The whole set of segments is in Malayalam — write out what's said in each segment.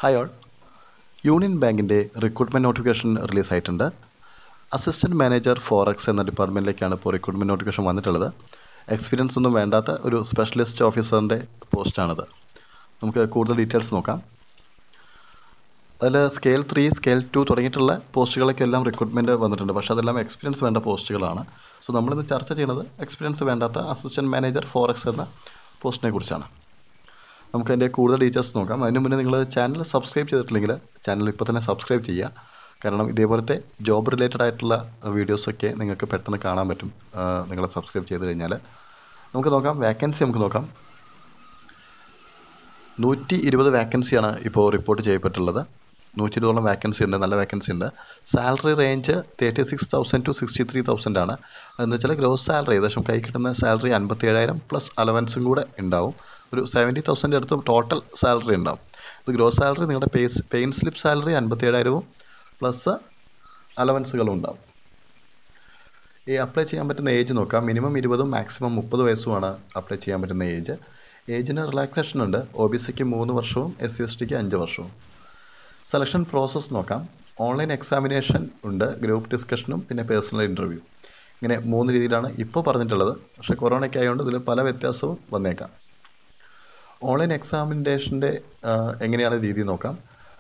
ഹായ് ഓൾ യൂണിയൻ ബാങ്കിൻ്റെ റിക്രൂട്ട്മെൻറ്റ് നോട്ടിഫിക്കേഷൻ റിലീസായിട്ടുണ്ട് അസിസ്റ്റൻറ്റ് മാനേജർ ഫോറക്സ് എന്ന ഡിപ്പാർട്ട്മെൻറ്റിലേക്കാണ് ഇപ്പോൾ റിക്രൂട്ട്മെൻറ്റ് നോട്ടിഫിക്കേഷൻ വന്നിട്ടുള്ളത് എക്സ്പീരിയൻസ് ഒന്നും വേണ്ടാത്ത ഒരു സ്പെഷ്യലിസ്റ്റ് ഓഫീസറിൻ്റെ പോസ്റ്റാണിത് നമുക്ക് കൂടുതൽ ഡീറ്റെയിൽസ് നോക്കാം അതിൽ സ്കെയിൽ ത്രീ സ്കെയിൽ ടു തുടങ്ങിയിട്ടുള്ള പോസ്റ്റുകളൊക്കെ എല്ലാം റിക്രൂട്ട്മെൻറ്റ് വന്നിട്ടുണ്ട് പക്ഷേ അതെല്ലാം എക്സ്പീരിയൻസ് വേണ്ട പോസ്റ്റുകളാണ് സോ നമ്മളിന്ന് ചർച്ച ചെയ്യുന്നത് എക്സ്പീരിയൻസ് വേണ്ടാത്ത അസിസ്റ്റൻറ്റ് മാനേജർ ഫോറക്സ് എന്ന പോസ്റ്റിനെ കുറിച്ചാണ് നമുക്ക് അതിൻ്റെ കൂടുതൽ ഡീറ്റെയിൽസ് നോക്കാം അതിന് മുന്നേ നിങ്ങൾ ചാനൽ സബ്സ്ക്രൈബ് ചെയ്തിട്ടില്ലെങ്കിൽ ചാനൽ ഇപ്പോൾ തന്നെ സബ്സ്ക്രൈബ് ചെയ്യുക കാരണം ഇതേപോലത്തെ ജോബ് റിലേറ്റഡ് ആയിട്ടുള്ള വീഡിയോസൊക്കെ നിങ്ങൾക്ക് പെട്ടെന്ന് കാണാൻ പറ്റും നിങ്ങൾ സബ്സ്ക്രൈബ് ചെയ്ത് കഴിഞ്ഞാൽ നമുക്ക് നോക്കാം വാക്കൻസി നമുക്ക് നോക്കാം നൂറ്റി ഇരുപത് വാക്കൻസിയാണ് ഇപ്പോൾ റിപ്പോർട്ട് ചെയ്യപ്പെട്ടുള്ളത് നൂറ്റി ഇരുപതോളം വാക്കൻസി ഉണ്ട് നല്ല വാക്കൻസി ഉണ്ട് salary range thirty six thousand to sixty three thousand ആണ് എന്ന് വെച്ചാൽ ഗ്രോസ് സാലറി ഏകദേശം കൈ കിട്ടുന്ന സാലറി അൻപത്തി ഏഴായിരം പ്ലസ് അലവൻസും കൂടെ ഉണ്ടാവും ഒരു സെവൻറ്റി തൗസൻഡ് അടുത്ത് ടോട്ടൽ സാലറി ഉണ്ടാവും ഇത് ഗ്രോസ് സാലറി നിങ്ങളുടെ പേസ് പെയിൻ സ്ലിപ്പ് സാലറി അൻപത്തി ഏഴായിരവും പ്ലസ് അലവൻസുകളും ഉണ്ടാവും ഈ അപ്ലൈ ചെയ്യാൻ പറ്റുന്ന ഏജ് നോക്കാം മിനിമം ഇരുപതും മാക്സിമം മുപ്പത് വയസ്സുമാണ് അപ്ലൈ ചെയ്യാൻ പറ്റുന്ന ഏജ് ഏജിന് റിലാക്സേഷൻ ഉണ്ട് ഒ ബി സിക്ക് മൂന്ന് വർഷവും എസ് സി എസ് ടിക്ക് അഞ്ച് വർഷവും സെലക്ഷൻ പ്രോസസ്സ് നോക്കാം ഓൺലൈൻ എക്സാമിനേഷൻ ഉണ്ട് ഗ്രൂപ്പ് ഡിസ്കഷനും പിന്നെ പേഴ്സണൽ ഇൻ്റർവ്യൂ ഇങ്ങനെ മൂന്ന് രീതിയിലാണ് ഇപ്പോൾ പറഞ്ഞിട്ടുള്ളത് പക്ഷേ കൊറോണയ്ക്ക് ആയതുകൊണ്ട് ഇതിൽ പല വ്യത്യാസവും വന്നേക്കാം ഓൺലൈൻ എക്സാമിനേഷൻ്റെ എങ്ങനെയാണ് രീതി നോക്കാം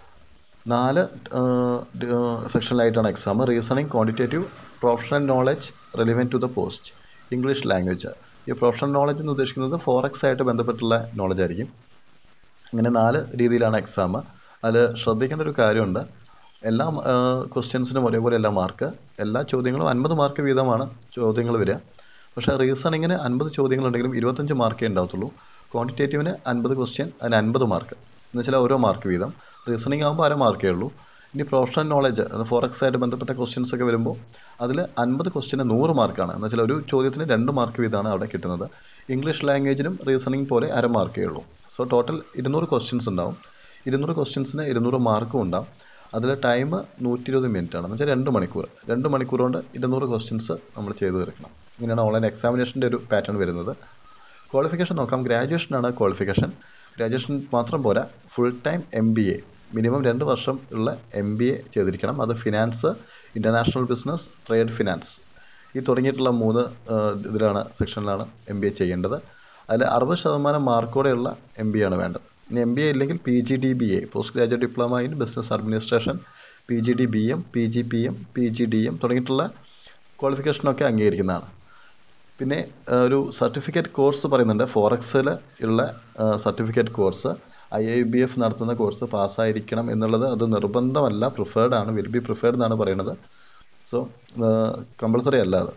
നാല് സെക്ഷനിലായിട്ടാണ് exam reasoning quantitative professional knowledge relevant to the post English language ഈ പ്രൊഫഷണൽ നോളജ് എന്ന് ഉദ്ദേശിക്കുന്നത് ഫോറക്സ് ആയിട്ട് ബന്ധപ്പെട്ടുള്ള നോളജ് ആയിരിക്കും അങ്ങനെ നാല് രീതിയിലാണ് എക്സാം അതിൽ ശ്രദ്ധിക്കേണ്ട ഒരു കാര്യമുണ്ട് എല്ലാ ക്വസ്റ്റ്യൻസിനും ഒരേപോലെ എല്ലാ മാർക്ക് എല്ലാ ചോദ്യങ്ങളും അൻപത് മാർക്ക് വീതമാണ് ചോദ്യങ്ങൾ വരിക പക്ഷേ റീസണിങ്ങിന് അൻപത് ചോദ്യങ്ങളുണ്ടെങ്കിലും ഇരുപത്തഞ്ച് മാർക്കേ ഉണ്ടാകത്തുള്ളൂ ക്വാണ്ടിറ്റേറ്റീവിന് അൻപത് ക്വസ്റ്റ്യൻ അതിന് അൻപത് മാർക്ക് എന്ന് വെച്ചാൽ ഓരോ മാർക്ക് വീതം റീസണിങ് ആകുമ്പോൾ അര മാർക്കേ ഉള്ളൂ ഇനി പ്രൊഫഷണൽ നോളജ് ഫോറക്സ് ആയിട്ട് ബന്ധപ്പെട്ട ക്വസ്റ്റ്യൻസ് ഒക്കെ വരുമ്പോൾ അതിൽ അൻപത് ക്വസ്റ്റ്യന് നൂറ് മാർക്കാണ് എന്ന് വെച്ചാൽ ഒരു ചോദ്യത്തിന് രണ്ട് മാർക്ക് വീതമാണ് അവിടെ കിട്ടുന്നത് ഇംഗ്ലീഷ് ലാംഗ്വേജിനും റീസണിങ് പോലെ അര മാർക്കേ ഉള്ളൂ സോ ടോട്ടൽ ഇരുന്നൂറ് ക്വസ്റ്റ്യൻസ് ഉണ്ടാവും ഇരുന്നൂറ് ക്വസ്റ്റ്യൻസിന് ഇരുന്നൂറ് മാർക്കും ഉണ്ടാവും അതിൽ ടൈം നൂറ്റി ഇരുപത് മിനിറ്റ് ആണ് എന്ന് വെച്ചാൽ രണ്ട് മണിക്കൂർ രണ്ട് മണിക്കൂർ കൊണ്ട് ഇരുന്നൂറ് ക്വസ്റ്റ്യൻസ് നമ്മൾ ചെയ്ത് തീർക്കണം ഇങ്ങനെയാണ് ഓൺലൈൻ എക്സാമിനേഷൻ്റെ ഒരു പാറ്റേൺ വരുന്നത് ക്വാളിഫിക്കേഷൻ നോക്കാം ഗ്രാജുവേഷനാണ് ക്വാളിഫിക്കേഷൻ ഗ്രാജുവേഷൻ മാത്രം പോരാ full time M B A minimum രണ്ട് വർഷം ഉള്ള എം ബി എ ചെയ്തിരിക്കണം അത് finance international business trade finance ഈ തുടങ്ങിയിട്ടുള്ള മൂന്ന് ഇതിലാണ് സെക്ഷനിലാണ് എം ബി എ ചെയ്യേണ്ടത് അതിൽ അറുപത് ശതമാനം മാർക്കോടെയുള്ള എം ബി ആണ് വേണ്ടത് ഇനി എം ബി എ ഇല്ലെങ്കിൽ P G D B A post graduate diploma in business administration P G D B M P G P M P G D M തുടങ്ങിയിട്ടുള്ള ക്വാളിഫിക്കേഷനൊക്കെ അംഗീകരിക്കുന്നതാണ് പിന്നെ ഒരു സർട്ടിഫിക്കറ്റ് കോഴ്സ് പറയുന്നുണ്ട് ഫോറക്സിൽ ഉള്ള certificate course I I B F നടത്തുന്ന കോഴ്സ് പാസ്സായിരിക്കണം എന്നുള്ളത് അത് നിർബന്ധമല്ല പ്രിഫേർഡ് ആണ് വിൽ ബി പ്രിഫേർഡ് എന്നാണ് പറയുന്നത് സോ കമ്പൾസറി അല്ല അത്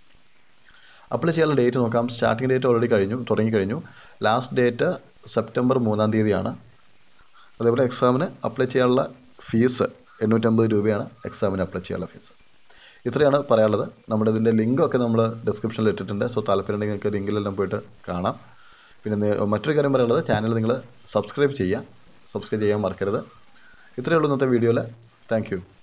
അപ്ലൈ ചെയ്യാനുള്ള ഡേറ്റ് നോക്കാം സ്റ്റാർട്ടിംഗ് ഡേറ്റ് ഓൾറെഡി കഴിഞ്ഞു തുടങ്ങിക്കഴിഞ്ഞു ലാസ്റ്റ് ഡേറ്റ് സെപ്റ്റംബർ മൂന്നാം തീയതിയാണ് അതേപോലെ എക്സാമിന് അപ്ലൈ ചെയ്യാനുള്ള ഫീസ് എണ്ണൂറ്റമ്പത് രൂപയാണ് എക്സാമിന് അപ്ലൈ ചെയ്യാനുള്ള ഫീസ് ഇത്രയാണ് പറയാനുള്ളത് നമ്മുടെ ഇതിൻ്റെ ലിങ്കൊക്കെ നമ്മൾ ഡിസ്ക്രിപ്ഷനിൽ ഇട്ടിട്ടുണ്ട് സോ താല്പര്യമുണ്ടെങ്കിൽ നിങ്ങൾക്ക് ലിങ്കിലെല്ലാം പോയിട്ട് കാണാം പിന്നെ മറ്റൊരു കാര്യം പറയാനുള്ളത് ചാനൽ നിങ്ങൾ സബ്സ്ക്രൈബ് ചെയ്യുക സബ്സ്ക്രൈബ് ചെയ്യാൻ മറക്കരുത് ഇത്രയേ ഉള്ളൂ ഇന്നത്തെ വീഡിയോയിൽ താങ്ക്